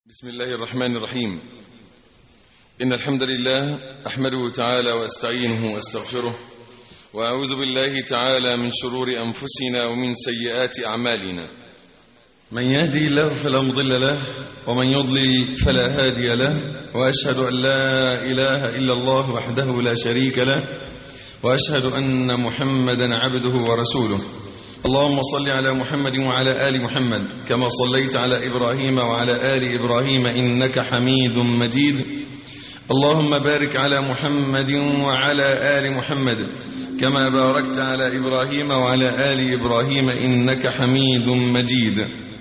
بسم الله الرحمن الرحيم إن الحمد لله أحمده تعالى وأستعينه وأستغفره وأعوذ بالله تعالى من شرور أنفسنا ومن سيئات أعمالنا من يهدي الله فلا مضل له ومن يضلل فلا هادي له وأشهد أن لا إله إلا الله وحده لا شريك له وأشهد أن محمدا عبده ورسوله اللهم صل على محمد وعلى آل محمد كما صليت على إبراهيم وعلى آل إبراهيم إنك حميد مجيد اللهم بارك على محمد وعلى آل محمد كما باركت على إبراهيم وعلى آل إبراهيم إنك حميد مجيد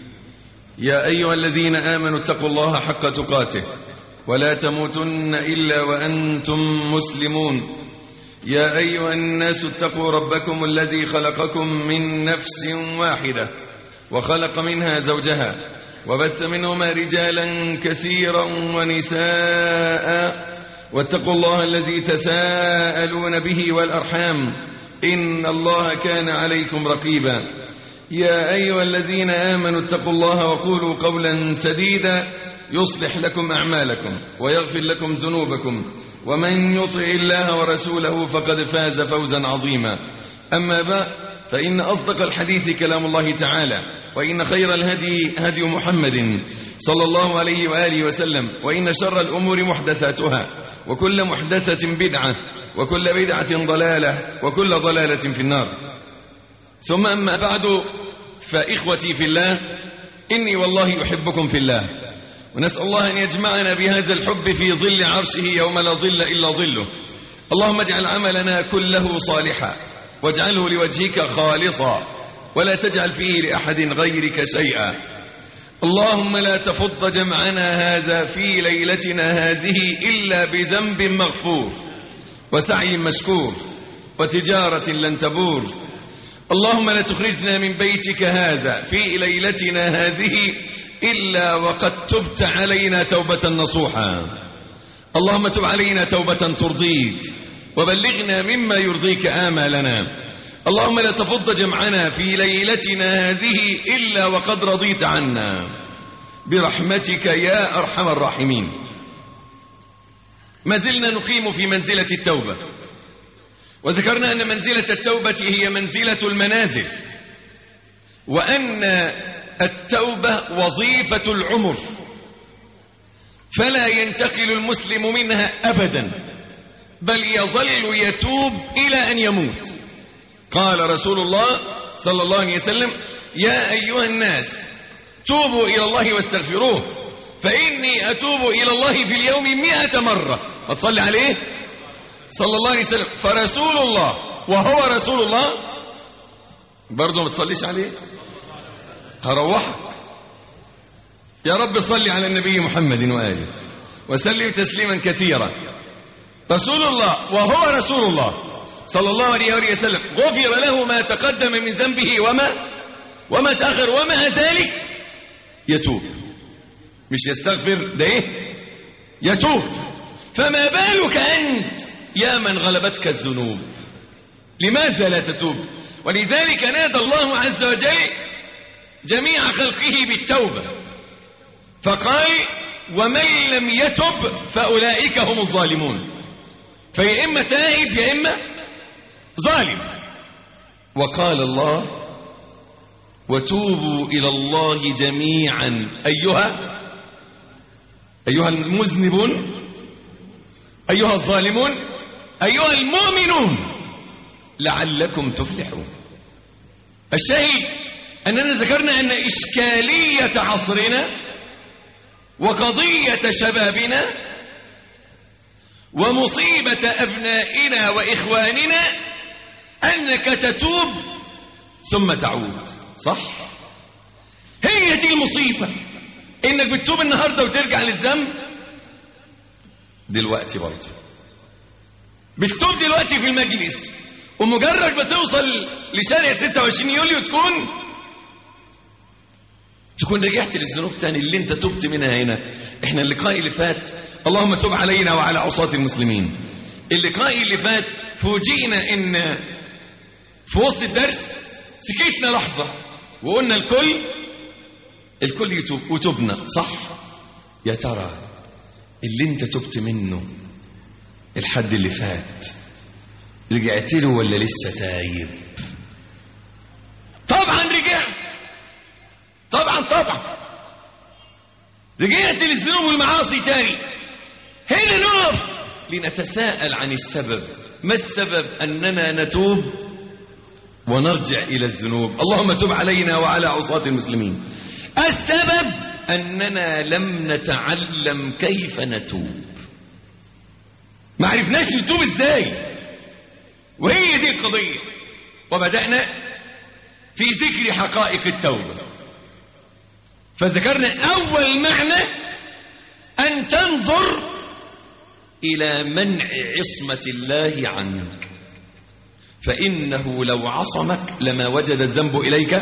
يا أيها الذين آمنوا اتقوا الله حق تقاته ولا تموتن إلا وأنتم مسلمون يا أيها الناس اتقوا ربكم الذي خلقكم من نفس واحدة وخلق منها زوجها وبث منهما رجالا كثيرا ونساء واتقوا الله الذي تساءلون به والأرحام إن الله كان عليكم رقيبا يا أيها الذين آمنوا اتقوا الله وقولوا قولا سديدا يصلح لكم أعمالكم ويغفر لكم ذنوبكم ومن يطع الله ورسوله فقد فاز فوزا عظيما أما بعد فإن أصدق الحديث كلام الله تعالى وإن خير الهدي هدي محمد صلى الله عليه وآله وسلم وإن شر الأمور محدثاتها وكل محدثة بدعة وكل بدعة ضلالة وكل ضلالة في النار ثم أما بعد فإخوتي في الله إني والله يحبكم في الله ونسأل الله أن يجمعنا بهذا الحب في ظل عرشه يوم لا ظل إلا ظله اللهم اجعل عملنا كله صالحا واجعله لوجهك خالصا ولا تجعل فيه لأحد غيرك شيئا اللهم لا تفض جمعنا هذا في ليلتنا هذه إلا بذنب مغفور وسعي مشكور وتجارة لن تبور اللهم لا تخرجنا من بيتك هذا في ليلتنا هذه إلا وقد تبت علينا توبة نصوحا اللهم تب علينا توبة ترضيك وبلغنا مما يرضيك آمالنا اللهم لا تفض جمعنا في ليلتنا هذه إلا وقد رضيت عنا برحمتك يا أرحم الراحمين ما زلنا نقيم في منزلة التوبة وذكرنا أن منزلة التوبة هي منزلة المنازل وأن التوبة وظيفة العمر فلا ينتقل المسلم منها أبدا بل يظل يتوب إلى أن يموت قال رسول الله صلى الله عليه وسلم يا أيها الناس توبوا إلى الله واستغفروه فإني أتوب إلى الله في اليوم مئة مرة وتصلي عليه صلى الله عليه وسلم فرسول الله وهو رسول الله برضه ما تصليش عليه هروحك يا رب صل على النبي محمد وآله وسلم تسليما كثيرا رسول الله وهو رسول الله صلى الله عليه وسلم غفر له ما تقدم من ذنبه وما وما تأخر ومع ذلك يتوب مش يستغفر ده ايه يتوب فما بالك أنت يا من غلبتك الذنوب لماذا لا تتوب ولذلك نادى الله عز وجل جميع خلقه بالتوبة فقال ومن لم يتب فأولئك هم الظالمون فيا إما تائب يا إما ظالم وقال الله وتوبوا إلى الله جميعا أيها أيها المذنبون أيها الظالمون أيها المؤمنون لعلكم تفلحون الشاهد أننا ذكرنا أن إشكالية عصرنا وقضية شبابنا ومصيبة أبنائنا وإخواننا أنك تتوب ثم تعود صح هي دي المصيبة إنك بتتوب النهاردة وترجع للذنب دلوقتي برضه بتتوب دلوقتي في المجلس ومجرد ما توصل لشارع 26 يوليو تكون تكون رجعت للذنوب تاني اللي انت تبت منها هنا احنا اللقاء اللي فات اللهم تب علينا وعلى عصاة المسلمين اللقاء اللي فات فوجئنا ان في وسط الدرس سكتنا لحظة وقلنا الكل الكل يتوب وتوبنا صح يا ترى اللي انت تبت منه الحد اللي فات رجعت له ولا لسه تايب طبعا رجعت طبعا طبعا رجعت للذنوب والمعاصي تاني هنا نقف لنتساءل عن السبب ما السبب أننا نتوب ونرجع إلى الذنوب اللهم تب علينا وعلى عصاة المسلمين السبب أننا لم نتعلم كيف نتوب ما عرفناش نتوب ازاي وهي دي القضية وبدأنا في ذكر حقائق التوبة فذكرنا أول معنى أن تنظر إلى منع عصمة الله عنك فإنه لو عصمك لما وجد الذنب إليك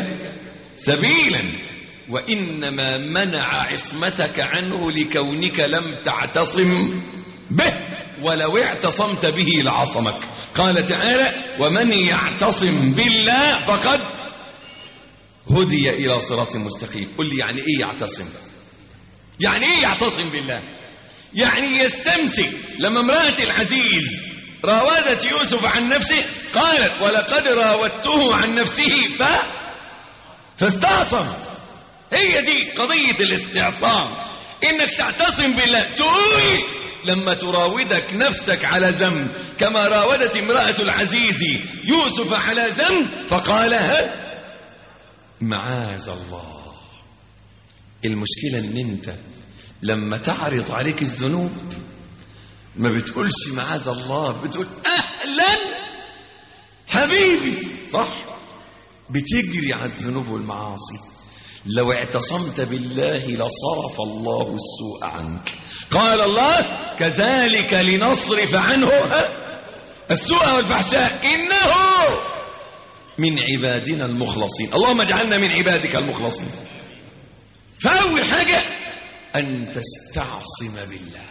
سبيلا وإنما منع عصمتك عنه لكونك لم تعتصم به ولو اعتصمت به لعصمك قال تعالى ومن يعتصم بالله فقد هدي إلى صراط مستقيم قل لي يعني إيه يعتصم يعني إيه يعتصم بالله يعني يستمسك لما امرأة العزيز راودت يوسف عن نفسه قالت ولقد راودته عن نفسه ف فاستعصم هي دي قضية الاستعصام انك تعتصم بالله تقول لما تراودك نفسك على ذنب كما راودت امرأة العزيز يوسف على ذنب فقالها معاذ الله المشكلة ان انت لما تعرض عليك الذنوب ما بتقولش معاذ الله بتقول اهلا حبيبي صح بتجري على الذنوب والمعاصي لو اعتصمت بالله لصرف الله السوء عنك قال الله كذلك لنصرف عنه السوء والفحشاء إنه من عبادنا المخلصين اللهم اجعلنا من عبادك المخلصين فأول حاجة أن تستعصم بالله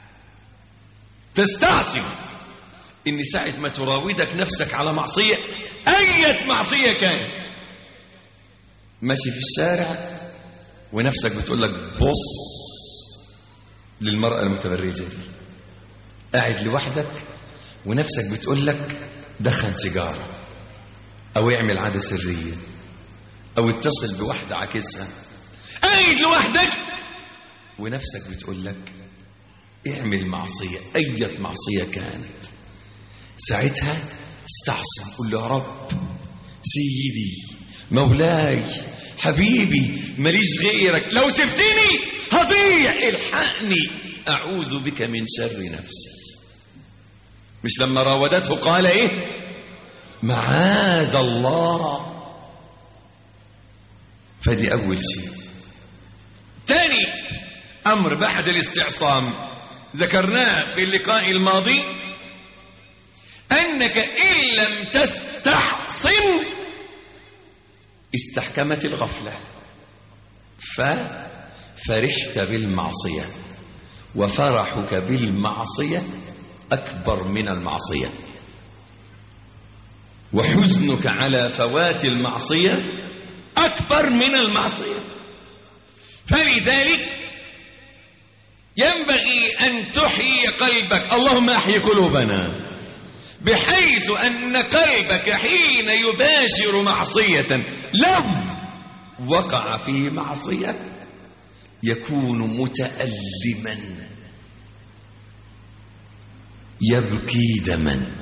تستعصم إن ساعة ما تراودك نفسك على معصية أية معصية كانت ماشي في الشارع ونفسك بتقول لك بص للمرأة المتبرجة دي قاعد لوحدك ونفسك بتقول لك دخن سيجارة أو اعمل عادة سرية أو اتصل بواحدة عاكسها قاعد لوحدك ونفسك بتقول لك اعمل معصية أية معصية كانت ساعتها استعصم قل له يا رب سيدي مولاي حبيبي ماليش غيرك لو سبتني هضيع الحقني أعوذ بك من شر نفسي مش لما راودته قال ايه معاذ الله فدي أول شيء تاني أمر بعد الاستعصام ذكرناه في اللقاء الماضي أنك إن لم تستعصم استحكمت الغفلة ففرحت بالمعصية وفرحك بالمعصية أكبر من المعصية وحزنك على فوات المعصية أكبر من المعصية فلذلك ينبغي أن تحيي قلبك اللهم أحيي قلوبنا بحيث أن قلبك حين يباشر معصية لو وقع في معصية يكون متألما يبكي دما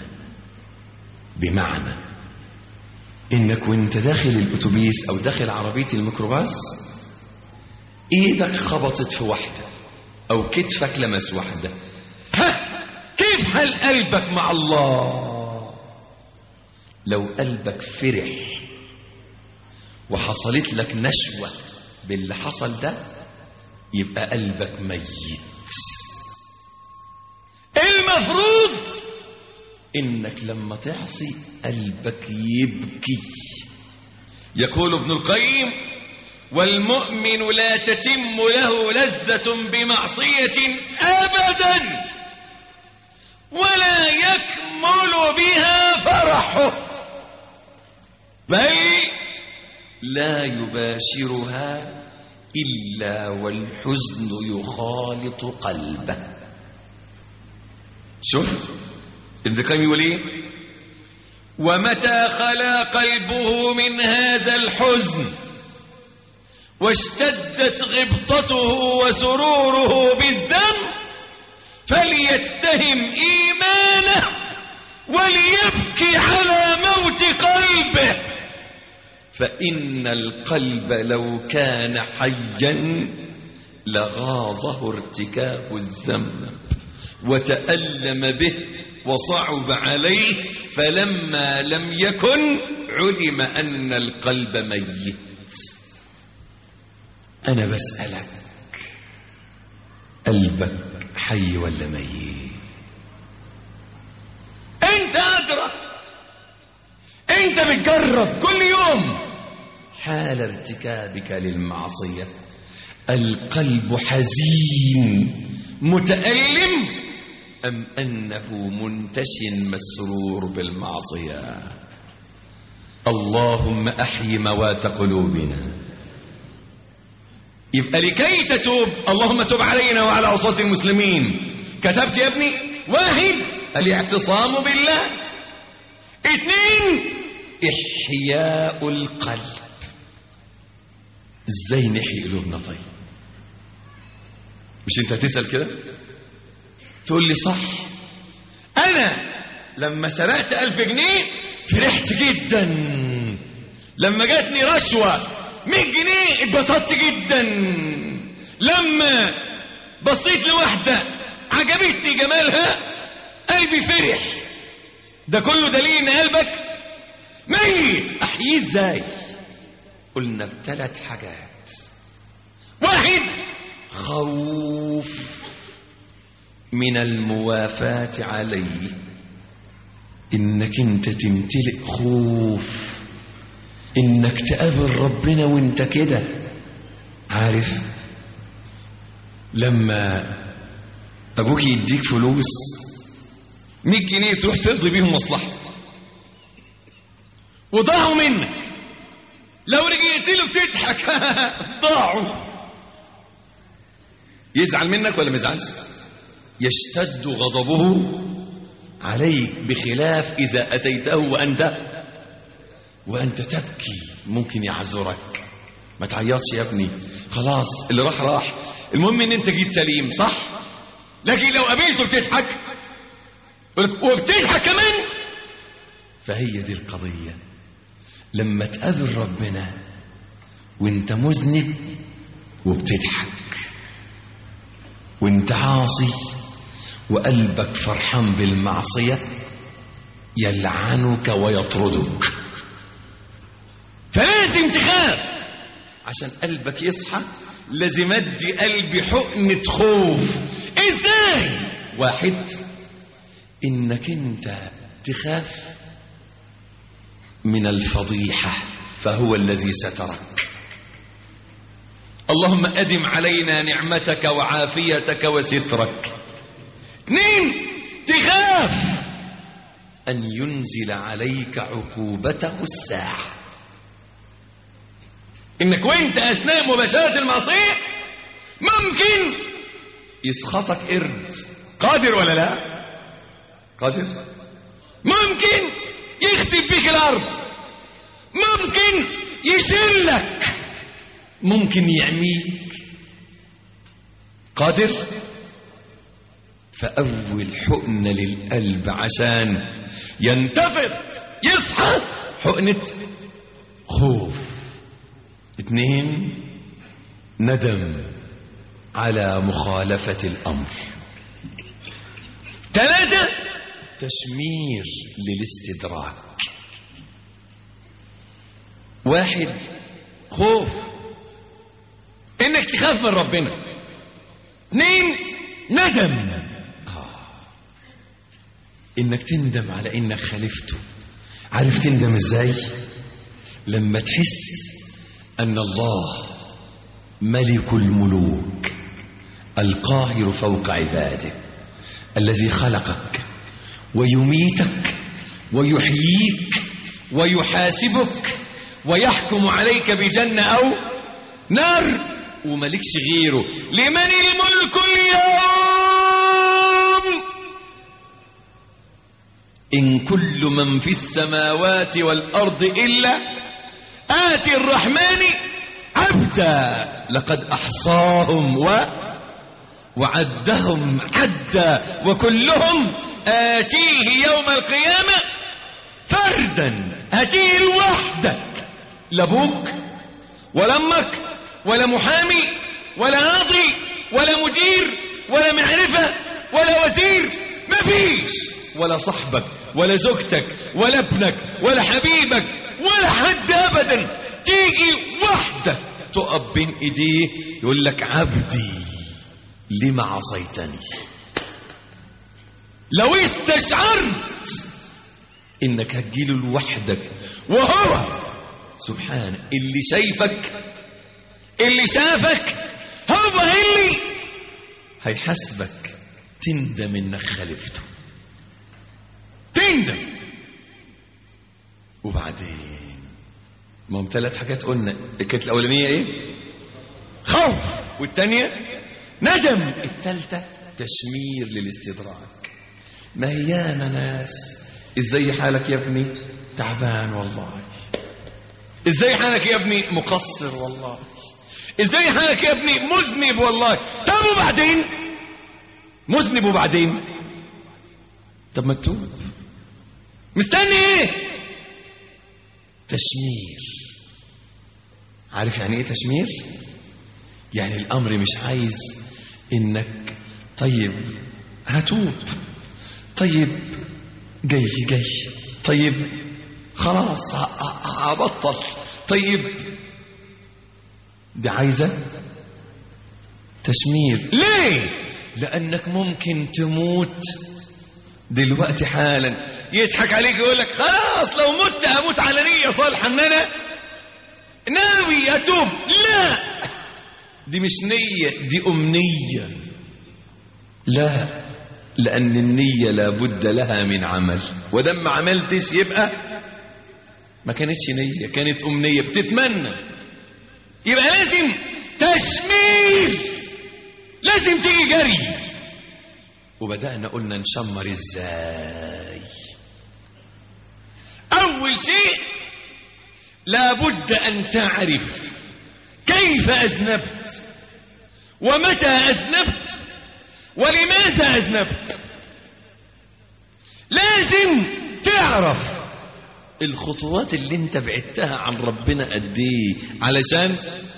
بمعنى انك وانت داخل الاتوبيس او داخل عربية الميكروباص ايدك خبطت في واحدة او كتفك لمس واحدة ها كيف حال قلبك مع الله لو قلبك فرح وحصلت لك نشوة باللي حصل ده يبقى قلبك ميت المفروض انك لما تعصي قلبك يبكي يقول ابن القيم والمؤمن لا تتم له لذة بمعصية أبدا ولا يكمل بها فرحه بل لا يباشرها إلا والحزن يخالط قلبه شوف ابن القيم يقول ايه ومتى خلا قلبه من هذا الحزن واشتدت غبطته وسروره بالذنب فليتهم إيمانه وليبكي على موت قلبه فإن القلب لو كان حيا لغاظه ارتكاب الذنب وتألم به وصعب عليه فلما لم يكن علم أن القلب ميت أنا بسألك قلبك حي ولا ميت أنت أدرى أنت بتجرب كل يوم حال ارتكابك للمعصية القلب حزين متألم أم أنه منتش مسرور بالمعصية اللهم أحي موات قلوبنا يبقى لكي تتوب اللهم تب علينا وعلى عصاة المسلمين كتبت يا ابني واحد الاعتصام بالله اثنين إحياء القلب ازاي نحيي قلوبنا طيب مش انت هتسأل كده تقول لي صح انا لما سرقت الف جنيه فرحت جدا لما جاتني رشوة 100 جنيه اتبسطت جدا لما بصيت لواحدة عجبتني جمالها قلبي فرح ده كله دليل ان قلبك ميت احييه ازاي قلنا بثلاث حاجات واحد خوف من الموافاة عليه انك انت تمتلئ خوف انك تقابل ربنا وانت كده عارف لما ابوك يديك فلوس 100 جنيه تروح تقضي بيهم مصلحة وضاعوا منك لو رجعت له بتضحك ضاعوا يزعل منك ولا ما يزعلش يشتد غضبه عليك بخلاف إذا أتيته وأنت وأنت تبكي ممكن يعذرك ما تعيطش يا ابني خلاص اللي راح راح المهم ان انت جيت سليم صح لكن لو قابلته بتضحك وبتضحك كمان فهي دي القضية لما تقابل ربنا وانت مذنب وبتضحك وانت عاصي وقلبك فرحان بالمعصية يلعنك ويطردك فلازم تخاف عشان قلبك يصحى لازم ادي قلبي حقنة خوف ازاي واحد انك انت تخاف من الفضيحة فهو الذي سترك اللهم أدم علينا نعمتك وعافيتك وسترك اثنين تخاف أن ينزل عليك عقوبته الساعة إنك وانت أثناء مباشرة المعصية ممكن يسخطك قرد قادر ولا لا قادر ممكن يخسف بيك الأرض ممكن يشلك ممكن يعميك قادر فأول حقنة للقلب عشان ينتفض يصحى حقنة خوف اثنين ندم على مخالفة الأمر ثلاثة تشمير للاستدراك واحد خوف انك تخاف من ربنا اثنين ندم آه. انك تندم على انك خالفته عارف تندم ازاي لما تحس ان الله ملك الملوك القاهر فوق عباده الذي خلقك ويميتك ويحييك ويحاسبك ويحكم عليك بجنة أو نار وملكش غيره لمن الملك اليوم إن كل من في السماوات والأرض إلا آتي الرحمن عبدا لقد أحصاهم و وعدهم عدا وكلهم آتيه يوم القيامة فردا آتيه لوحدك لا ابوك ولا امك ولا محامي ولا قاضي ولا مدير ولا معرفة ولا وزير مفيش ولا صاحبك ولا زوجتك ولا ابنك ولا حبيبك ولا حد ابدا تيجي وحدك تقف بين ايديه يقول لك عبدي لما عصيتني لو استشعرت انك هتجيله لوحدك وهو سبحانه اللي شايفك اللي شافك هو اللي هيحاسبك تندم انك خالفته تندم وبعدين ما هم ثلاث حاجات قلنا كانت الاولانيه ايه خوف والثانيه ندم الثالثه تشمير للاستدراك ما هي ياما ناس ازاي حالك يا ابني تعبان والله ازاي حالك يا ابني مقصر والله ازاي حالك يا ابني مذنب والله طب وبعدين مذنب وبعدين طب ما تتوب مستني ايه تشمير عارف يعني ايه تشمير يعني الامر مش عايز انك طيب هتوب طيب جاي جاي طيب خلاص هبطل طيب دي عايزة تشمير ليه لأنك ممكن تموت دلوقتي حالا يضحك عليك يقول لك خلاص لو مت أموت على نية صالحة إن أنا ناوي أتوب لا دي مش نية دي أمنية لا لأن النية لابد لها من عمل ودم ما عملتش يبقى ما كانتش نية كانت أمنية بتتمنى يبقى لازم تشمير لازم تيجي جري وبدأنا قلنا نشمر ازاي أول شيء لابد أن تعرف كيف أذنبت ومتى أذنبت ولماذا أذنبت لازم تعرف الخطوات اللي انت بعدتها عن ربنا قد ايه علشان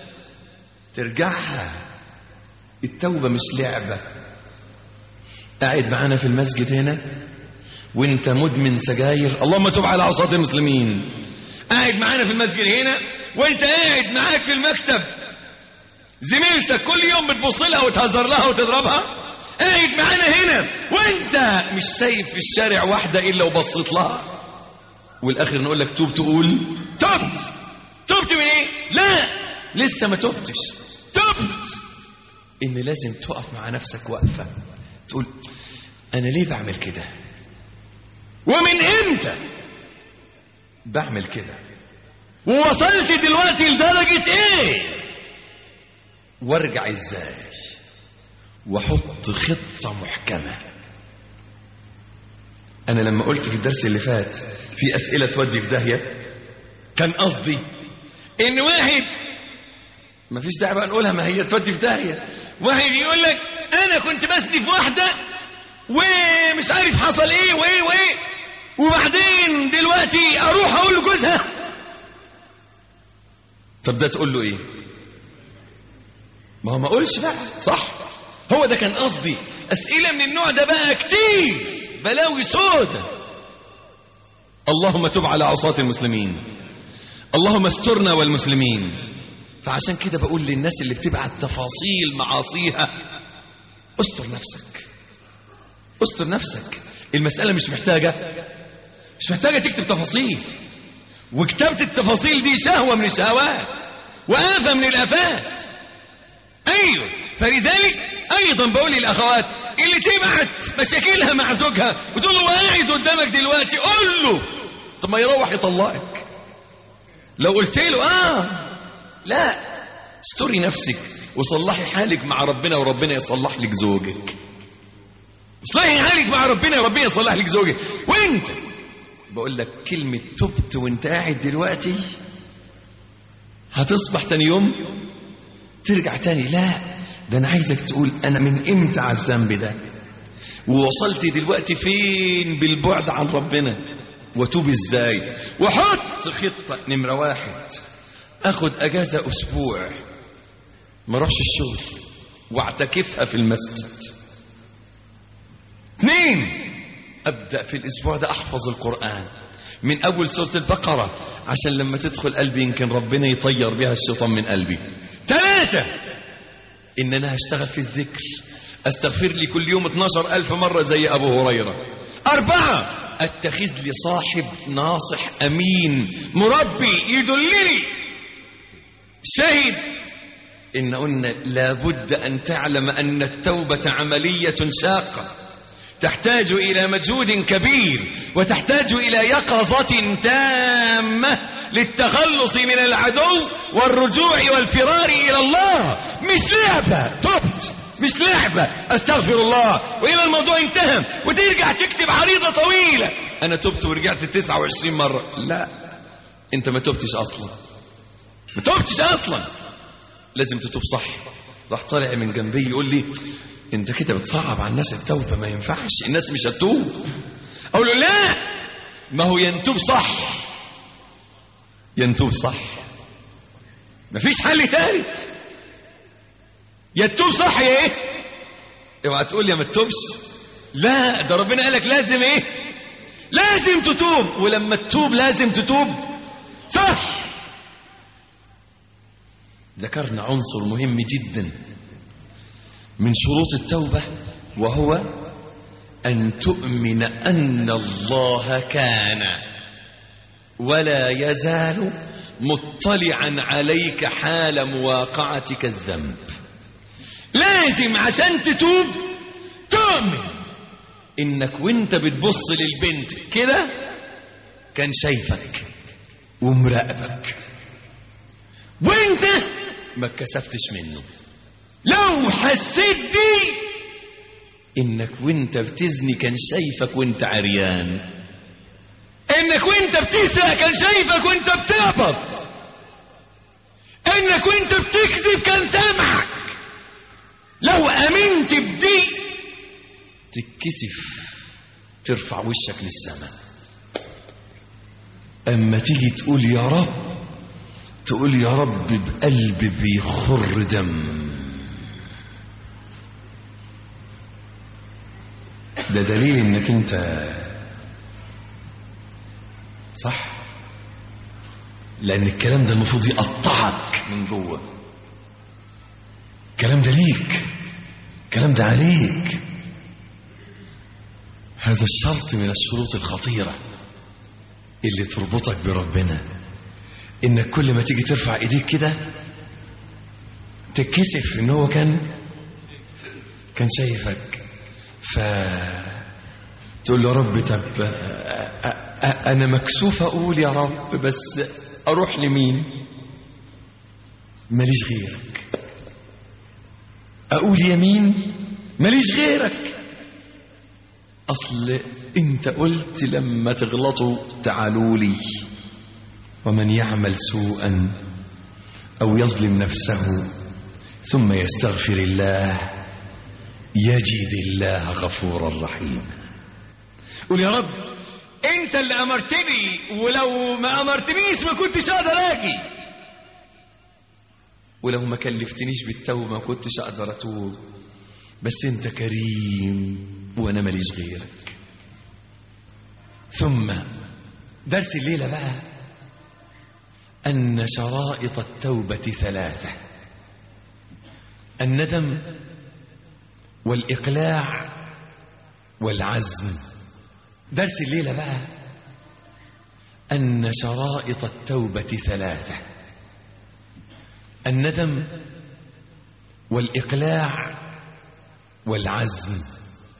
ترجعها التوبة مش لعبة قاعد معانا في المسجد هنا وانت مدمن سجاير اللهم تب على عصاة المسلمين قاعد معانا في المسجد هنا وانت قاعد معاك في المكتب زميلتك كل يوم بتبص لها وتهزر لها وتضربها قاعد معانا هنا وانت مش شايف في الشارع واحدة الا وبصيت لها والاخر نقول لك توب تقول تبت تبت من ايه لا لسه ما تبتش تبت ان لازم تقف مع نفسك وقفة تقول انا ليه بعمل كده ومن امتى بعمل كده ووصلت دلوقتي لدرجة ايه وارجع ازاي واحط خطة محكمة انا لما قلت في الدرس اللي فات في اسئلة تودي في داهية كان قصدي ان واحد ما فيش داعي بقى نقولها ما هي تودي في داهية واحد يقول لك انا كنت بسني في واحدة ومش عارف حصل ايه وايه وايه وبعدين دلوقتي اروح اقول لجوزها طب ده تقول له ايه ما هو ما اقولش بقى صح هو ده كان قصدي اسئله من النوع ده بقى كتير بلاوي سودة اللهم تب على عصاة المسلمين اللهم استرنا والمسلمين فعشان كده بقول للناس اللي بتبعت تفاصيل معاصيها استر نفسك استر نفسك المسألة مش محتاجة مش محتاجة تكتب تفاصيل وكتابة التفاصيل دي شهوة من الشهوات وآفة من الآفات أيوه فلذلك أيضا بقول للأخوات اللي تبعت مشاكلها مع زوجها وتقول له قاعد قدامك دلوقتي قول له طب ما يروح يطلقك لو قلت له آه لا استري نفسك وصلحي حالك مع ربنا وربنا يصلح لك زوجك اصلحي حالك مع ربنا وربنا يصلح لك زوجك وانت بقول لك كلمة تبت وانت قاعد دلوقتي هتصبح تاني يوم ترجع تاني لا ده انا عايزك تقول انا من امتى على الذنب ده ووصلت دلوقتي فين بالبعد عن ربنا وتوب ازاي وحط خطة نمرة واحد اخد اجازة اسبوع ما اروحش الشغل واعتكفها في المسجد اثنين ابدأ في الاسبوع ده احفظ القرآن من اول سورة البقرة عشان لما تدخل قلبي يمكن ربنا يطير بها الشيطان من قلبي ثلاثة ان انا هشتغل في الذكر استغفر لي كل يوم 12 الف مرة زي ابو هريرة اربعة اتخذ لي صاحب ناصح امين مربي يدلني شهد ان قلنا لابد ان تعلم ان التوبة عملية شاقة تحتاج الى مجهود كبير وتحتاج الى يقظة تامة للتخلص من العدو والرجوع والفرار الى الله مش لعبة تبت مش لعبة استغفر الله وإلى الموضوع انتهى وترجع تكتب عريضة طويلة أنا تبت ورجعت 29 مرة لا أنت ما تبتش أصلا ما تبتش أصلا لازم تتوب صح راح طالع من جنبي يقول لي أنت كده بتصعب على الناس التوبة ما ينفعش الناس مش هتتوب أقول له لا ما هو ينتوب صح ينتوب صح مفيش حل ثالث يا تتوب صح يا ايه اوعى تقول يا ما تتوبش لا ده ربنا قالك لازم ايه لازم تتوب ولما تتوب لازم تتوب صح ذكرنا عنصر مهم جدا من شروط التوبة وهو أن تؤمن أن الله كان ولا يزال مطلعا عليك حال مواقعتك الذنب لازم عشان تتوب تؤمن انك وانت بتبص للبنت كده كان شايفك ومراقبك وانت ما اتكسفتش منه لو حسيت بيه انك وانت بتزني كان شايفك وانت عريان انك وانت بتسرق كان شايفك وانت بتقبض انك وانت بتكذب كان سامعك لو امنت بدي تتكسف ترفع وشك للسماء اما تيجي تقول يا رب تقول يا رب بقلب بيخر دم ده دليل انك انت صح لان الكلام ده المفروض يقطعك من جوه الكلام ده ليك الكلام ده عليك هذا الشرط من الشروط الخطيرة اللي تربطك بربنا انك كل ما تيجي ترفع ايديك كده تتكسف ان هو كان كان شايفك ف تقول له يا رب طب أ- أ- أ- انا مكسوف اقول يا رب بس اروح لمين ماليش غيرك اقول يمين ماليش غيرك اصل انت قلت لما تغلطوا تعالوا لي ومن يعمل سوءا او يظلم نفسه ثم يستغفر الله يجد الله غفورا رحيما قول يا رب انت اللي امرتني ولو ما امرتنيش ما كنتش اقدر اجي ولو ما كلفتنيش بالتوبه ما كنتش اقدر اتوب بس انت كريم وانا ماليش غيرك ثم درس الليله بقى ان شرائط التوبه ثلاثه الندم والاقلاع والعزم درس الليله بقى ان شرائط التوبه ثلاثه الندم والاقلاع والعزم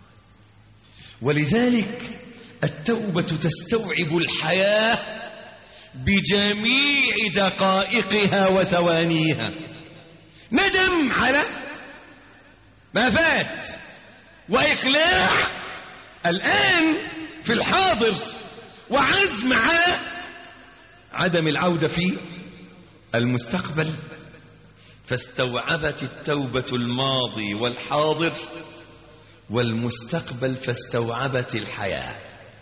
ولذلك التوبة تستوعب الحياة بجميع دقائقها وثوانيها ندم على ما فات وإقلاع الآن في الحاضر وعزم على عدم العودة في المستقبل فاستوعبت التوبة الماضي والحاضر والمستقبل فاستوعبت الحياة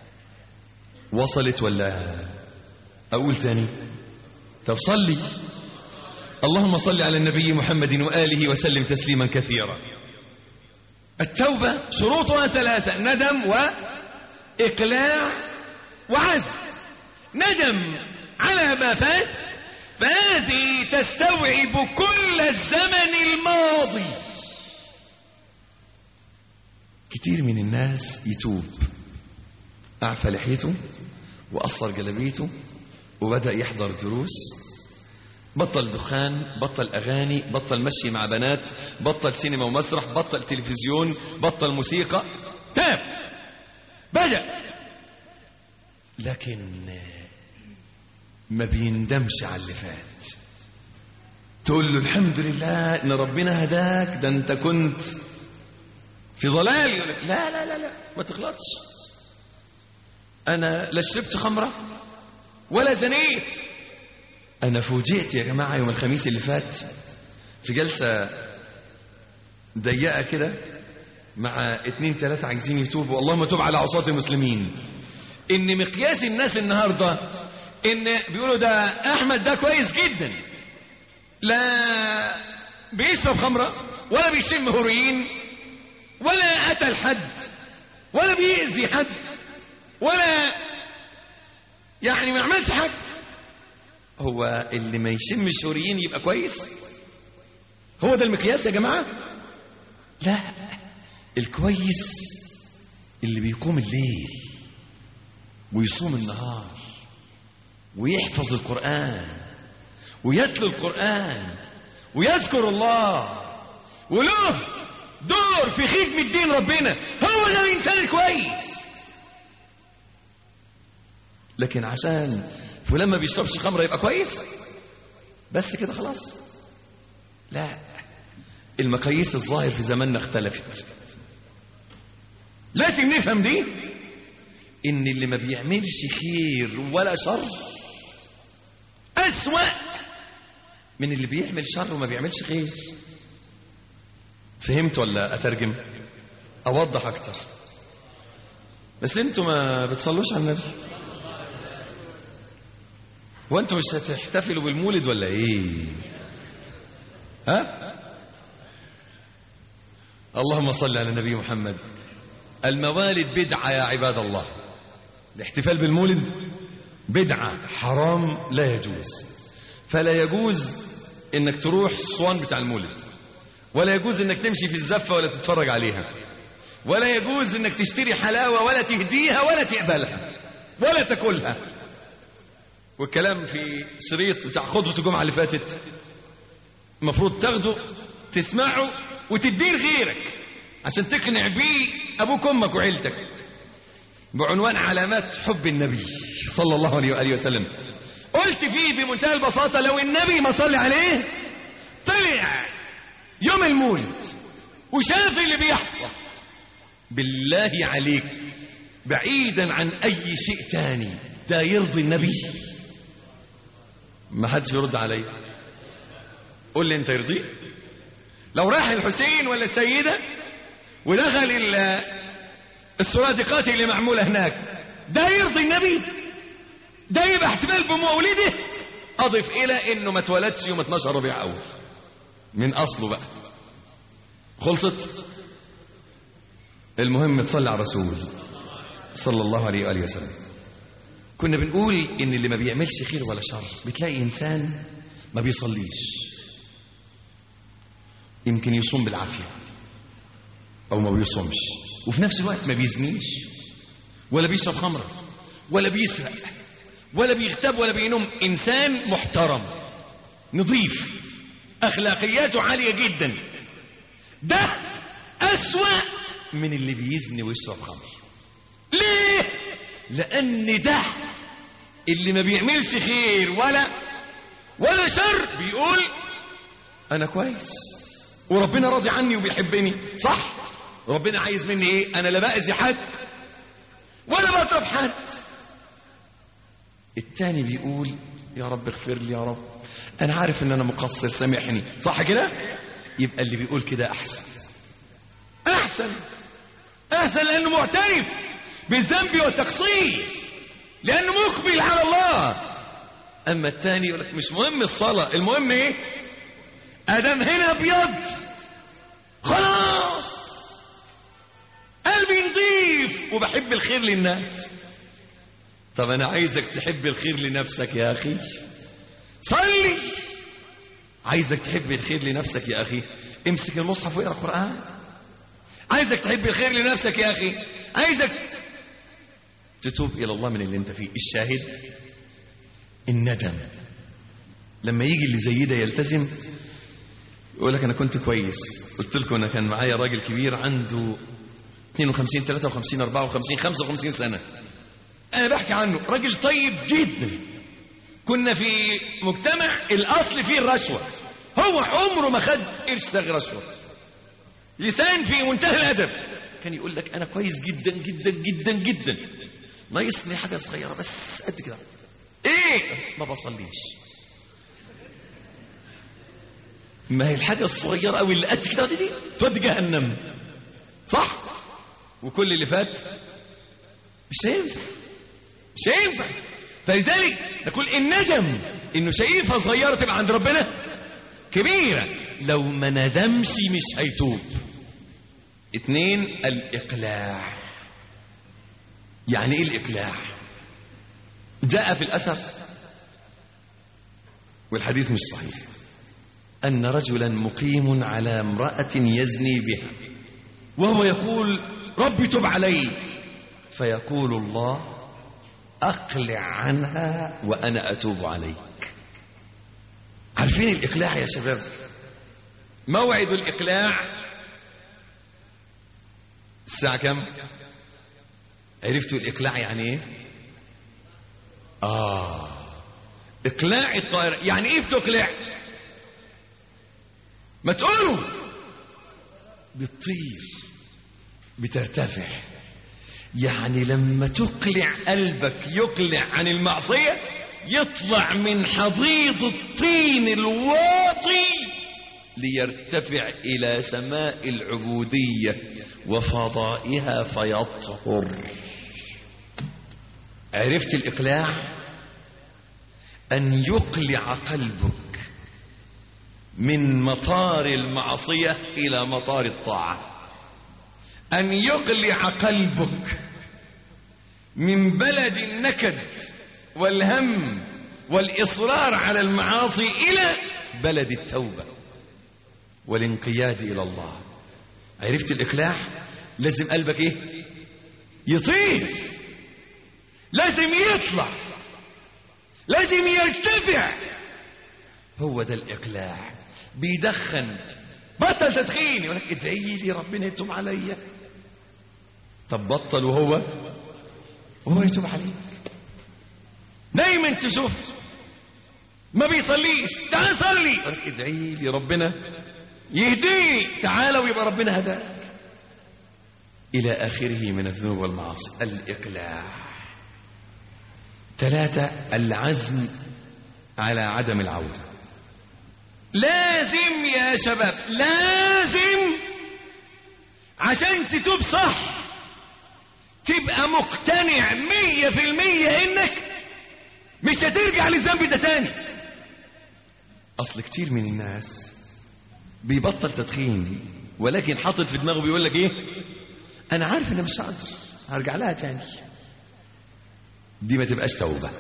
وصلت ولا أقول تاني طب صلي اللهم صل على النبي محمد وآله وسلم تسليما كثيرا التوبة شروطها ثلاثة ندم وإقلاع وعزم ندم على ما فات فهذه تستوعب كل الزمن الماضي كتير من الناس يتوب أعفى لحيته وأصر جلبيته وبدأ يحضر دروس بطل دخان بطل أغاني بطل مشي مع بنات بطل سينما ومسرح بطل تلفزيون بطل موسيقى تاب بدأ لكن ما بيندمش على اللي فات تقول له الحمد لله ان ربنا هداك ده انت كنت في ضلال يقول لك لا لا لا لا ما تغلطش انا لا شربت خمره ولا زنيت انا فوجئت يا جماعه يوم الخميس اللي فات في جلسه ضيقه كده مع اتنين تلاتة عايزين يتوبوا اللهم تب على عصاة المسلمين ان مقياس الناس النهارده ان بيقولوا ده احمد ده كويس جدا لا بيشرب خمره ولا بيشم هيروين ولا قتل حد ولا بيأذي حد ولا يعني ما عملش حاجه هو اللي ما يشمش هيروين يبقى كويس هو ده المقياس يا جماعه لا الكويس اللي بيقوم الليل ويصوم النهار ويحفظ القرآن ويتلو القرآن ويذكر الله وله دور في خدمة دين ربنا هو ده الإنسان الكويس لكن عشان فلان ما بيشربش خمرة يبقى كويس بس كده خلاص لا المقاييس الظاهر في زماننا اختلفت لازم نفهم دي ان اللي ما بيعملش خير ولا شر اسوأ من اللي بيعمل شر وما بيعملش خير فهمت ولا اترجم اوضح اكتر بس انتوا ما بتصلوش على النبي وانتوا مش هتحتفلوا بالمولد ولا ايه ها اللهم صل على النبي محمد الموالد بدعة يا عباد الله الاحتفال بالمولد بدعة حرام لا يجوز فلا يجوز انك تروح الصوان بتاع المولد ولا يجوز انك تمشي في الزفة ولا تتفرج عليها ولا يجوز انك تشتري حلاوة ولا تهديها ولا تقبلها ولا تاكلها والكلام في شريط بتاع خطبة الجمعة اللي فاتت المفروض تاخده تسمعه وتديه لغيرك عشان تقنع بيه ابوك امك وعيلتك بعنوان علامات حب النبي صلى الله عليه واله وسلم قلت فيه بمنتهى البساطه لو النبي ما صلي عليه طلع يوم المولد وشاف اللي بيحصل بالله عليك بعيدا عن اي شيء تاني ده يرضي النبي ما حدش يرد علي قول لي انت يرضيك لو راح الحسين ولا السيدة ودخل السرادقات اللي معمولة هناك ده يرضي النبي ده يبقى احتفال بمولده أضف إلى إنه ما اتولدش يوم 12 ربيع أول من أصله بقى خلصت المهم تصلي على الرسول صلى الله عليه وآله وسلم كنا بنقول إن اللي ما بيعملش خير ولا شر بتلاقي إنسان ما بيصليش يمكن يصوم بالعافية أو ما بيصومش وفي نفس الوقت ما بيزنيش ولا بيشرب خمرة ولا بيسرق ولا بيغتاب ولا بينم إنسان محترم نظيف أخلاقياته عالية جدا ده أسوأ من اللي بيزني ويشرب خمر ليه؟ لأن ده اللي ما بيعملش خير ولا ولا شر بيقول انا كويس وربنا راضي عني وبيحبني صح ربنا عايز مني ايه انا لا باذي حد ولا بضرب حد التاني بيقول يا رب اغفر لي يا رب انا عارف ان انا مقصر سامحني صح كده يبقى اللي بيقول كده احسن احسن احسن لانه معترف بالذنب والتقصير لانه مقبل على الله اما التاني يقول لك مش مهم الصلاه المهم ايه ادم هنا ابيض خلاص قلبي نظيف وبحب الخير للناس طب انا عايزك تحب الخير لنفسك يا اخي صلي عايزك تحب الخير لنفسك يا اخي امسك المصحف واقرا القران عايزك تحب الخير لنفسك يا اخي عايزك تتوب الى الله من اللي انت فيه الشاهد الندم لما يجي اللي زي ده يلتزم يقول لك انا كنت كويس قلت لكم انا كان معايا راجل كبير عنده 52 53 54 55 سنه انا بحكي عنه راجل طيب جدا كنا في مجتمع الاصل فيه الرشوه هو عمره ما خد قرش ساغ رشوه لسان في منتهى الادب كان يقول لك انا كويس جدا جدا جدا جدا ناقصني حاجه صغيره بس قد كده ايه ما بصليش ما هي الحاجه الصغيره قوي اللي قد كده دي تودي جهنم صح وكل اللي فات مش هينفع مش هينفع فلذلك نقول الندم انه شايفها صغيره تبقى عند ربنا كبيره لو ما ندمش مش هيتوب اتنين الاقلاع يعني ايه الاقلاع جاء في الاثر والحديث مش صحيح ان رجلا مقيم على امراه يزني بها وهو يقول ربي تب علي فيقول الله أقلع عنها وأنا أتوب عليك عارفين الإقلاع يا شباب موعد الإقلاع الساعة كم عرفتوا الإقلاع يعني إيه آه إقلاع الطائرة يعني إيه بتقلع ما تقولوا بتطير بترتفع يعني لما تقلع قلبك يقلع عن المعصية يطلع من حضيض الطين الواطي ليرتفع إلى سماء العبودية وفضائها فيطهر عرفت الإقلاع أن يقلع قلبك من مطار المعصية إلى مطار الطاعة أن يقلع قلبك من بلد النكد والهم والإصرار على المعاصي إلى بلد التوبة والانقياد إلى الله عرفت الإقلاع لازم قلبك إيه يطير لازم يطلع لازم يرتفع هو ده الإقلاع بيدخن بطل تدخين يقول لك ادعي لي ربنا يتوب عليا طب بطل وهو وهو يتوب عليك دايما تشوف ما بيصليش تعال صلي يقول لك ادعي لي ربنا يهديني تعال ويبقى ربنا هداك إلى آخره من الذنوب والمعاصي الإقلاع ثلاثة العزم على عدم العودة لازم يا شباب لازم عشان تتوب صح تبقى مقتنع مية في المية انك مش هترجع للذنب ده تاني اصل كتير من الناس بيبطل تدخين ولكن حاطط في دماغه بيقول لك ايه انا عارف ان مش هقدر هرجع لها تاني دي ما تبقاش توبة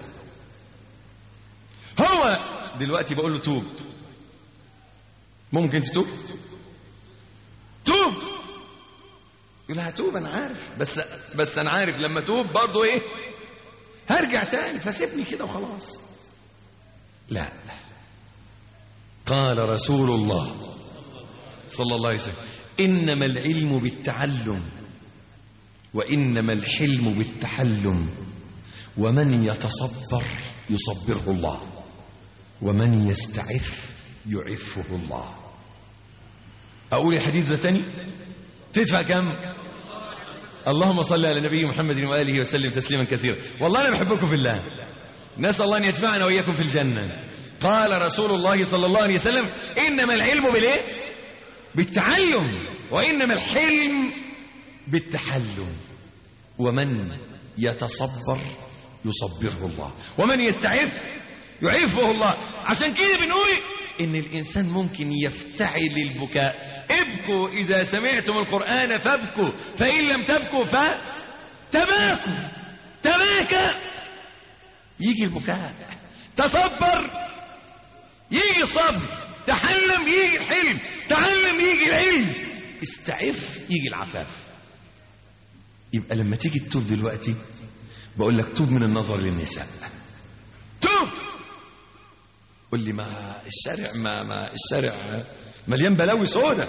هو دلوقتي بقول له توب ممكن تتوب توب يقول هتوب انا عارف بس بس انا عارف لما توب برضه ايه هرجع تاني فسيبني كده وخلاص لا قال رسول الله صلى الله عليه وسلم انما العلم بالتعلم وانما الحلم بالتحلم ومن يتصبر يصبره الله ومن يستعف يعفه الله اقول الحديث ده تاني تدفع كم اللهم صل على نبي محمد واله وسلم تسليما كثيرا والله انا بحبكم في الله نسال الله ان يجمعنا واياكم في الجنه قال رسول الله صلى الله عليه وسلم انما العلم بالايه بالتعلم وانما الحلم بالتحلم ومن يتصبر يصبره الله ومن يستعف يعفه الله عشان كده بنقول ان الانسان ممكن يفتعل البكاء ابكوا اذا سمعتم القران فابكوا فان لم تبكوا فتباكوا تباكى يجي البكاء تصبر يجي الصبر تحلم يجي الحلم تعلم يجي العلم استعف يجي العفاف يبقى لما تيجي تتوب دلوقتي بقول لك توب من النظر للنساء توب قول لي ما الشارع ما ما الشارع مليان بلاوي سودة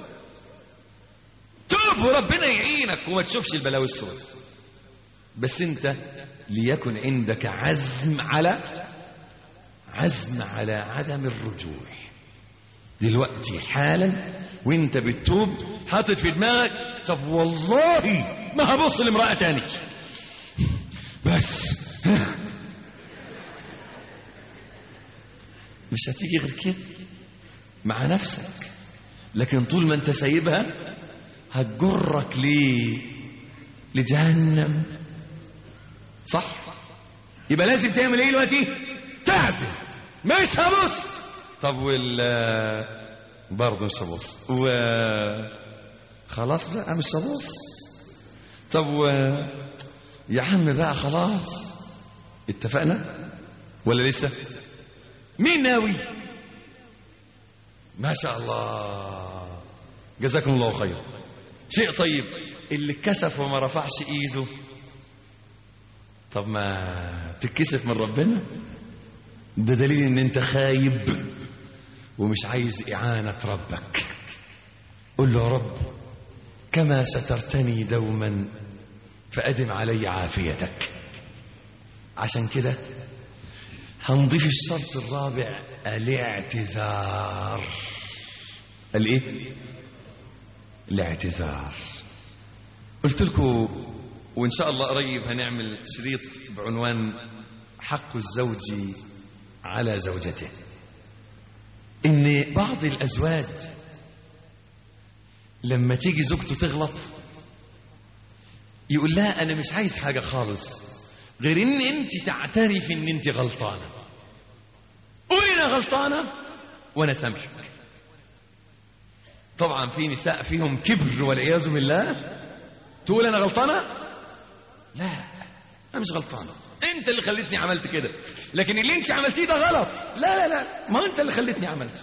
توب وربنا يعينك وما تشوفش البلاوي السودة بس انت ليكن عندك عزم على عزم على عدم الرجوع دلوقتي حالا وانت بتتوب حاطط في دماغك طب والله ما هبص لامرأة تاني بس مش هتيجي غير كده مع نفسك لكن طول ما انت سايبها هتجرك ليه لجهنم صح يبقى لازم تعمل ايه دلوقتي تعزم مش هبص طب وال برضه مش هبص و خلاص بقى مش هبص طب و يا عم بقى خلاص اتفقنا ولا لسه مين ناوي ما شاء الله جزاكم الله خير شيء طيب اللي كسف وما رفعش ايده طب ما تتكسف من ربنا ده دليل ان انت خايب ومش عايز اعانة ربك قل له يا رب كما سترتني دوما فأدم علي عافيتك عشان كده هنضيف الشرط الرابع الاعتذار الايه الاعتذار قلت لكم وان شاء الله قريب هنعمل شريط بعنوان حق الزوج على زوجته ان بعض الازواج لما تيجي زوجته تغلط يقول لها انا مش عايز حاجه خالص غير ان انت تعترف ان انت غلطانه قولي انا غلطانه وانا سامحك طبعا في نساء فيهم كبر والعياذ بالله تقول انا غلطانه لا انا مش غلطانه انت اللي خليتني عملت كده لكن اللي انت عملتيه ده غلط لا لا لا ما انت اللي خليتني عملته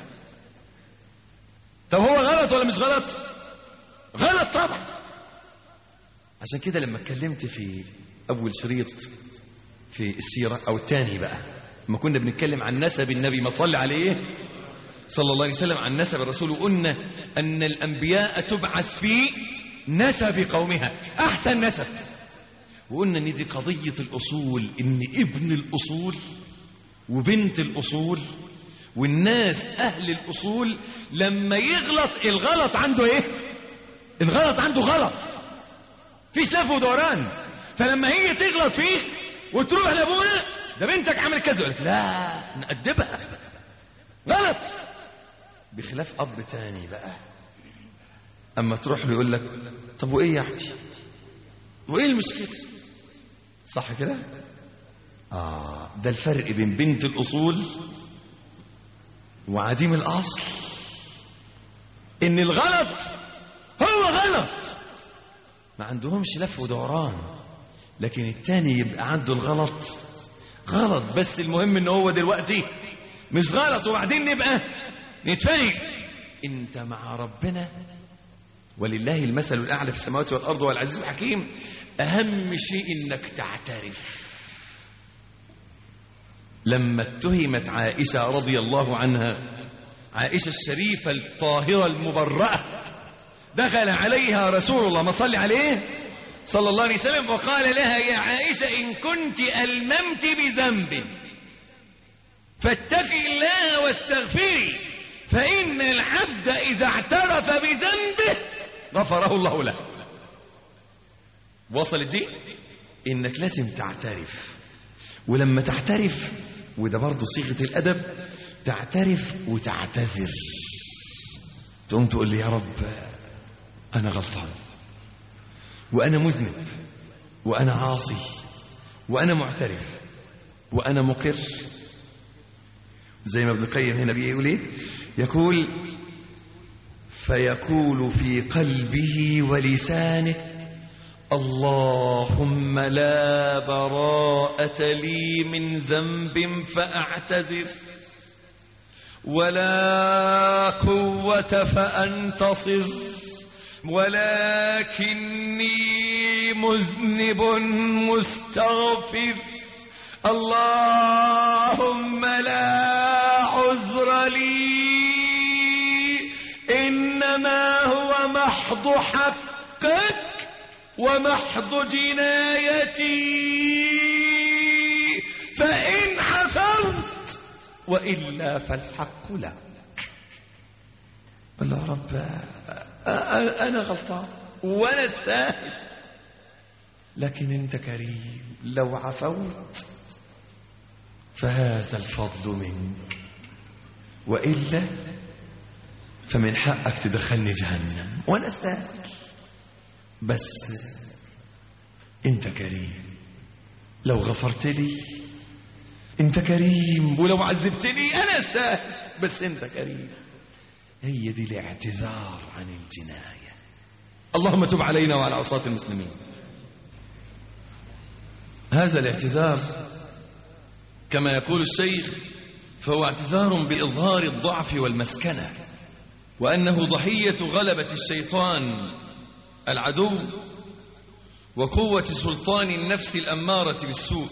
طب هو غلط ولا مش غلط غلط طبعا عشان كده لما اتكلمت في اول شريط في السيره او الثاني بقى لما كنا بنتكلم عن نسب النبي ما تصلي عليه صلى الله عليه وسلم عن نسب الرسول وقلنا ان الانبياء تبعث في نسب قومها احسن نسب وقلنا ان دي قضيه الاصول ان ابن الاصول وبنت الاصول والناس اهل الاصول لما يغلط الغلط عنده ايه الغلط عنده غلط فيش لف ودوران فلما هي تغلط فيه وتروح لابونا ده بنتك عملت كذا يقول لك لا نأدبها غلط بخلاف اب تاني بقى اما تروح له يقول لك طب وايه يعني وايه المشكله صح كده اه ده الفرق بين بنت الاصول وعديم الاصل ان الغلط هو غلط ما عندهمش لف ودوران لكن التاني يبقى عنده الغلط غلط بس المهم ان هو دلوقتي مش غلط وبعدين نبقى نتفاهم انت مع ربنا ولله المثل الاعلى في السماوات والارض والعزيز الحكيم اهم شيء انك تعترف لما اتهمت عائشه رضي الله عنها عائشه الشريفه الطاهره المبرأه دخل عليها رسول الله ما صلي عليه صلى الله عليه وسلم وقال لها يا عائشة إن كنت ألممت بذنب فاتقي الله واستغفري فإن العبد إذا اعترف بذنبه غفره الله له وصلت دي إنك لازم تعترف ولما تعترف وده برضه صيغة الأدب تعترف وتعتذر تقوم تقول لي يا رب أنا غلطان وأنا مذنب وأنا عاصي وأنا معترف وأنا مقر زي ما ابن القيم هنا بيقول ايه يقول فيقول في قلبه ولسانه اللهم لا براءة لي من ذنب فأعتذر ولا قوة فأنتصر ولكني مذنب مستغفر اللهم لا عذر لي إنما هو محض حقك ومحض جنايتي فإن عفوت وإلا فالحق لك قال له رب أنا غلطان وأنا استاهل لكن أنت كريم لو عفوت فهذا الفضل منك وإلا فمن حقك تدخلني جهنم وأنا استاهل بس أنت كريم لو غفرت لي أنت كريم ولو عذبتني أنا استاهل بس أنت كريم هي دي الاعتذار عن الجناية اللهم تب علينا وعلى عصاة المسلمين هذا الاعتذار كما يقول الشيخ فهو اعتذار بإظهار الضعف والمسكنة وأنه ضحية غلبة الشيطان العدو وقوة سلطان النفس الأمارة بالسوء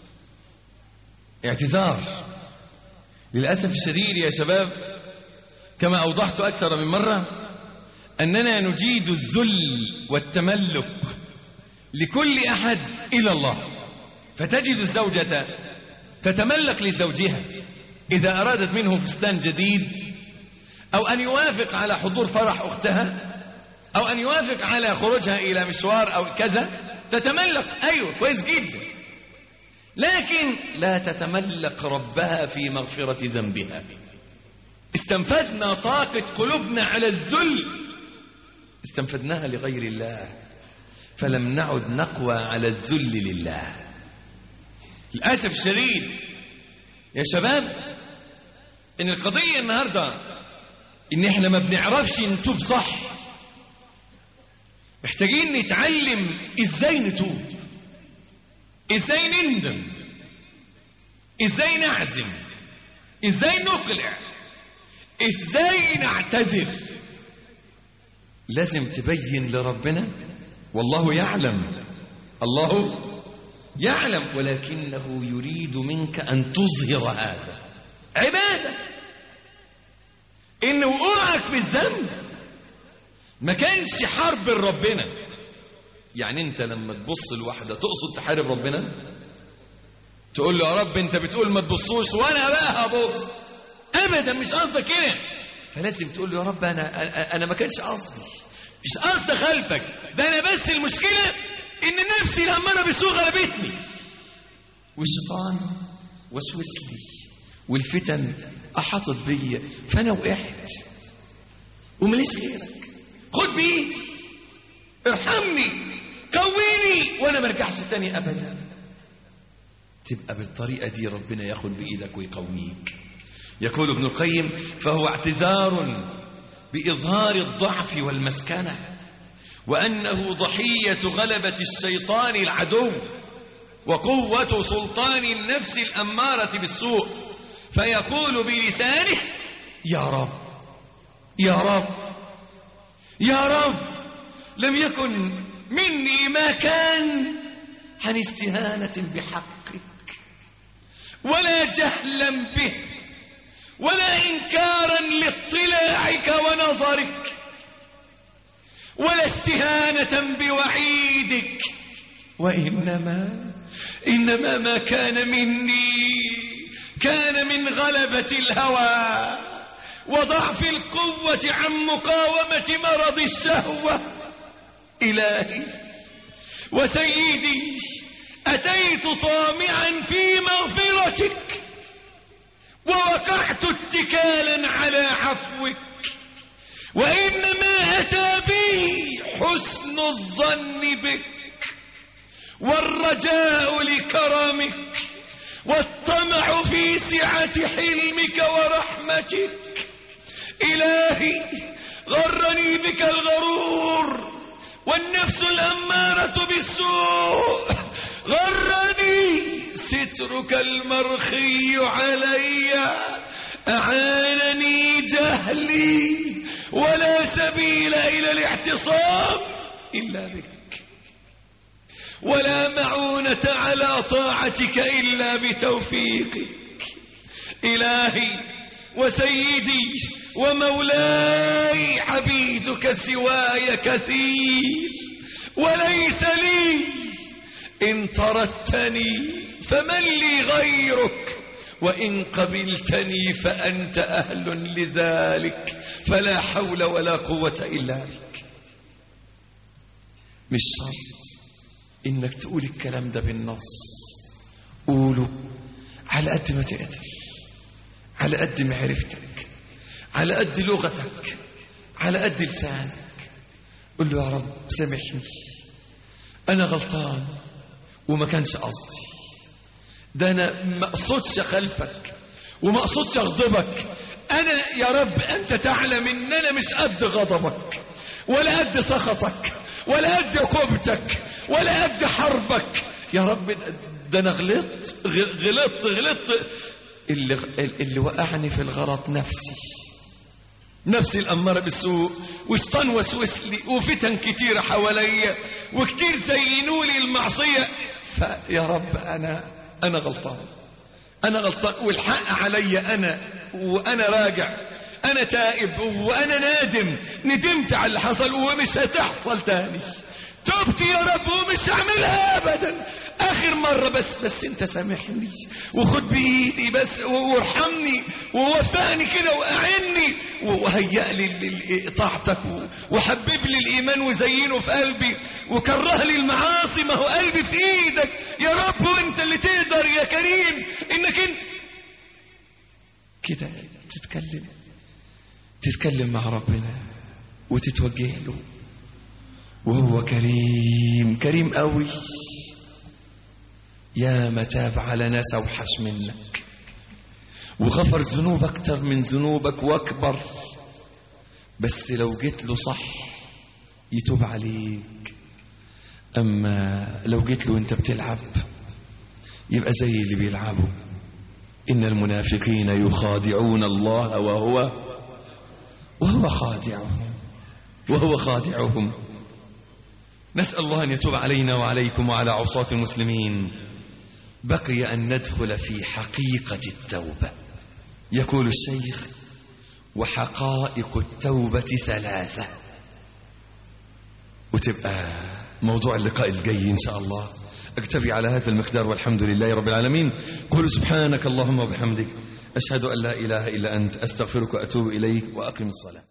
اعتذار للأسف الشديد يا شباب كما أوضحت أكثر من مرة أننا نجيد الذل والتملك لكل أحد إلى الله فتجد الزوجة تتملك لزوجها إذا أرادت منه فستان جديد أو أن يوافق على حضور فرح أختها أو أن يوافق على خروجها إلى مشوار أو كذا تتملك أيوة كويس جدا لكن لا تتملك ربها في مغفرة ذنبها استنفدنا طاقة قلوبنا على الذل استنفدناها لغير الله فلم نعد نقوى على الذل لله للأسف الشديد يا شباب ان القضية النهاردة ان احنا ما بنعرفش نتوب صح محتاجين نتعلم ازاي نتوب ازاي نندم ازاي نعزم ازاي نقلع ازاي نعتذر لازم تبين لربنا والله يعلم الله يعلم ولكنه يريد منك أن تظهر هذا عبادة إن وقوعك في الذنب ما كانش حرب ربنا يعني انت لما تبص لواحدة تقصد تحارب ربنا تقول له يا رب انت بتقول ما تبصوش وانا بقى هبص ابدا مش قصدك كده فلازم تقول له يا رب انا انا ما كانش قصدي مش قصدي خلفك ده انا بس المشكله ان نفسي لما انا بسوء غلبتني والشيطان وسوس لي والفتن احاطت بيا فانا وقعت ومليش غيرك خد بايدي ارحمني قويني وانا ما ارجعش تاني ابدا تبقى بالطريقه دي ربنا ياخد بايدك ويقويك يقول ابن القيم فهو اعتذار باظهار الضعف والمسكنه وأنه ضحية غلبة الشيطان العدو وقوة سلطان النفس الأمارة بالسوء فيقول بلسانه يا رب يا رب يا رب لم يكن مني ما كان عن استهانة بحقك ولا جهلا به ولا إنكارا لاطلاعك ونظرك ولا استهانة بوعيدك وإنما إنما ما كان مني كان من غلبة الهوى وضعف القوة عن مقاومة مرض الشهوة إلهي وسيدي أتيت طامعا في مغفرتك ووقعت اتكالا على عفوك وإنما أتى بي حسن الظن بك والرجاء لكرمك والطمع في سعة حلمك ورحمتك إلهي غرني بك الغرور والنفس الأمارة بالسوء غرني سترك المرخي علي أعانني جهلي ولا سبيل إلى الاعتصام إلا بك ولا معونة على طاعتك إلا بتوفيقك إلهي وسيدي ومولاي عبيدك سواي كثير وليس لي إن طردتني فمن لي غيرك وإن قبلتني فأنت أهل لذلك فلا حول ولا قوة إلا بك مش شرط إنك تقول الكلام ده بالنص قوله على قد ما تقدر على قد معرفتك على قد لغتك على قد لسانك قل له يا رب سامحني أنا غلطان وما كانش قصدي ده أنا ما أقصدش خلفك وما أقصدش أغضبك أنا يا رب أنت تعلم إن أنا مش قد غضبك ولا قد سخطك ولا قد عقوبتك ولا قد حربك يا رب ده أنا غلطت غلطت غلطت اللي, اللي وقعني في الغلط نفسي نفسي الأمارة بالسوء وشيطان وسوس لي وفتن كتيرة حواليا وكتير زينوا لي المعصية فيا رب أنا أنا غلطان أنا غلطان والحق علي أنا وأنا راجع أنا تائب وأنا نادم ندمت على اللي حصل ومش هتحصل تاني تبت يا رب ومش هعملها أبدا آخر مرة بس بس أنت سامحني وخد بإيدي بس وارحمني ووفقني كده وأعني وهيأ لي طاعتك وحبب لي الإيمان وزينه في قلبي وكره لي المعاصي ما هو قلبي في إيدك يا رب وأنت اللي تقدر يا كريم إنك أنت كده تتكلم تتكلم مع ربنا وتتوجه له وهو كريم كريم قوي يا متاب على ناس اوحش منك وغفر ذنوب اكتر من ذنوبك واكبر بس لو جيت له صح يتوب عليك اما لو جيت له انت بتلعب يبقى زي اللي بيلعبوا ان المنافقين يخادعون الله وهو وهو خادعهم وهو خادعهم نسأل الله أن يتوب علينا وعليكم وعلى عصاة المسلمين بقي أن ندخل في حقيقة التوبة يقول الشيخ وحقائق التوبة ثلاثة وتبقى موضوع اللقاء الجاي إن شاء الله اكتفي على هذا المقدار والحمد لله رب العالمين قل سبحانك اللهم وبحمدك أشهد أن لا إله إلا أنت أستغفرك وأتوب إليك وأقم الصلاة